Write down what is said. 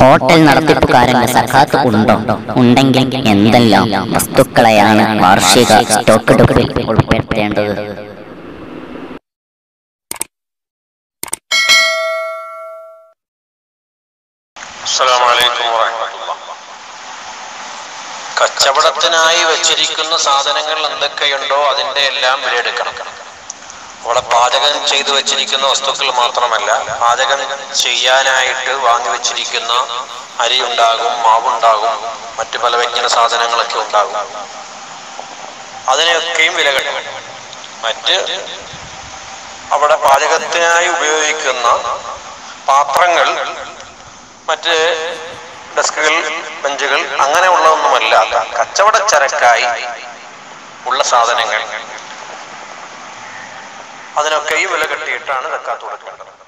Hotel നടത്തിപ്പുകാരന് സക്കാത്ത് ഉണ്ടോ ഉണ്ടെങ്കിൽ എന്തെല്ലാം വസ്തുക്കളെയാണ് വാർഷിക സ്റ്റോക്ക് എടുപ്പിൽ ഉൾപ്പെടുത്തേണ്ടത് അസ്സലാമു അലൈക്കും വറഹ്മത്തുള്ളാഹ്. കച്ചവടത്തിനായി വെച്ചിരിക്കുന്ന സാധനങ്ങൾ എന്തൊക്കെയുണ്ടോ അതിന്റെ എല്ലാം വിലയെടുക്കണം അവിടെ പാചകം ചെയ്തു വെച്ചിരിക്കുന്ന വസ്തുക്കൾ മാത്രമല്ല പാചകം ചെയ്യാനായിട്ട് വാങ്ങി വെച്ചിരിക്കുന്ന അരി ഉണ്ടാകും മാവുണ്ടാകും മറ്റു പല വ്യഞ്ജന സാധനങ്ങളൊക്കെ ഉണ്ടാകും അതിനെയൊക്കെയും വില കെട്ടും മറ്റ് അവിടെ പാചകത്തിനായി ഉപയോഗിക്കുന്ന പാത്രങ്ങൾ മറ്റ് ഡെസ്കുകൾ ബെഞ്ചുകൾ അങ്ങനെയുള്ളതൊന്നുമല്ലാത്ത കച്ചവടച്ചരക്കായി ഉള്ള സാധനങ്ങൾ അതിനൊക്കെയും വില കെട്ടിയിട്ടാണ് സക്കാത്ത് കൊടുക്കേണ്ടത്